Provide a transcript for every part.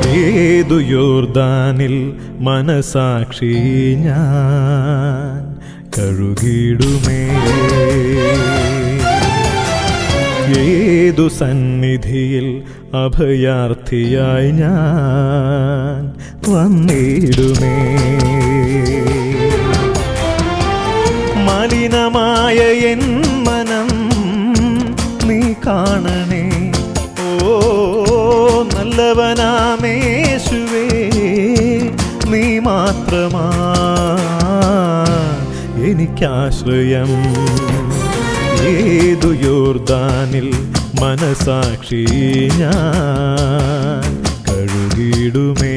ഏതു യോർദാനിൽ മനസാക്ഷി ഞാൻ കഴുകിടുമേ ഏതു സന്നിധിയിൽ അഭയാർത്ഥിയായി ഞാൻ വന്നിടുമേ മലിനമായ എൻ മനം നീ കാണണേ ഓ നല്ലവനാമേശുവേ നീ മാത്രമാ എനിക്കാശ്രയം ഏതു യോർദാനിൽ മനസാക്ഷി ഞാൻ കഴുകിടുമേ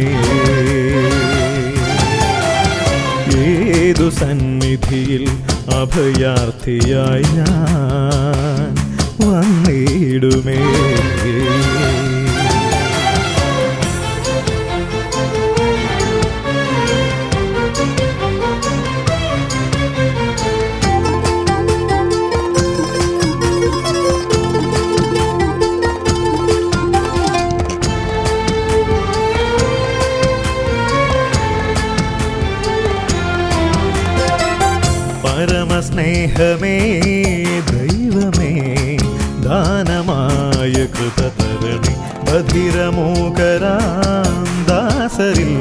ഏതു സന്നിധിയിൽ അഭയാർത്ഥിയായി ഞാൻ വന്നിടുമേ പരമസ്നേഹമേ ദൈവമേ ദാനമായ കൃപതരണി ബധിരമൂകരാം ദാസരിൽ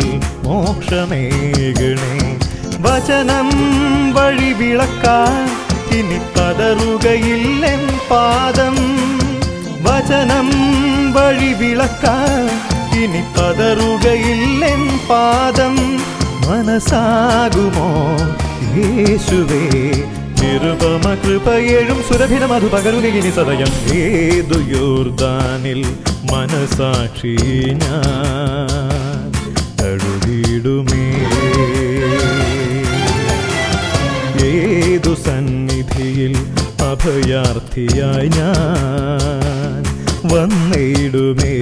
മോക്ഷമേകണേ വചനം വഴി വിളക്കാൻ ഇനി പതറുകയില്ലെൻ പാദം വചനം വഴി വിളക്കാൻ ഇനി പതറുകയില്ലെൻ പാദം മനസ്സാകുമോ യേശുവേ നിരുപമ കൃപയേഴും സുരഭിത മധു പകരുകയിനി സദയം ഏതു യോർദാനിൽ മനസാക്ഷി ഞാൻ കഴുകിടുമേ ഏതു സന്നിധിയിൽ അഭയാർത്ഥിയായി ഞാൻ വന്നിടുമേ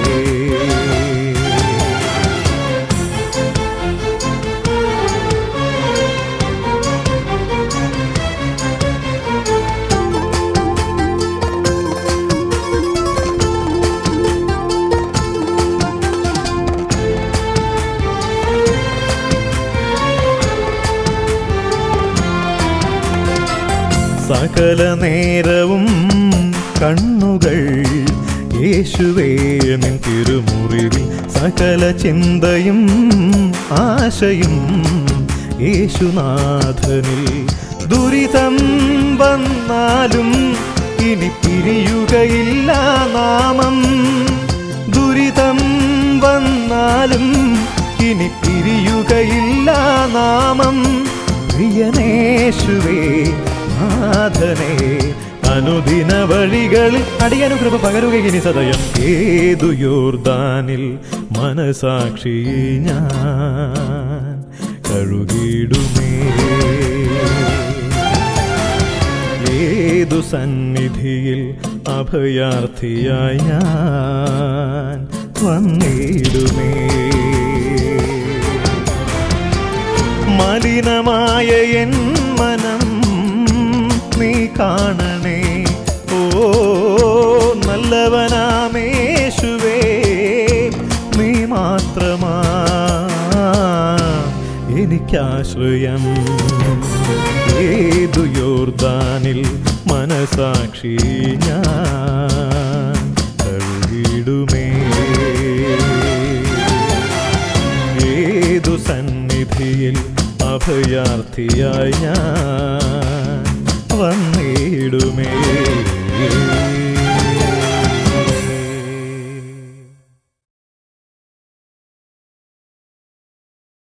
സകല നേരവും കണ്ണുകൾ യേശുവേ നിൻ തിരുമുറിവിൽ സകല ചിന്തയും ആശയും യേശുനാഥനിൽ ദുരിതം വന്നാലും ഇനി പിരിയുകയില്ല നാമം ദുരിതം വന്നാലും ഇനി പിരിയുകയില്ല നാമം പ്രിയനേശുവേ നാഥനെ അനുദിന വഴികളിൽ അടിയനുകൃപ പകരുകയിനി സദയം ഏതു യോർദാനിൽ മനസാക്ഷി ഞാൻ കഴുകിടുമേ ഏതു സന്നിധിയിൽ അഭയാർത്ഥിയായി ഞാൻ വന്നിടുമേ മലിനമായ എൻ മനം നീ കാണണേ ഓ നല്ലവനാമേശുവേ നീ മാത്രമാ എനിക്കാശ്രയം ഏതു യോർദാനിൽ മനസാക്ഷി ഞാൻ കഴുകിടുമേ ഏതു സന്നിധിയിൽ അഭയാർത്ഥിയായി ഞാൻ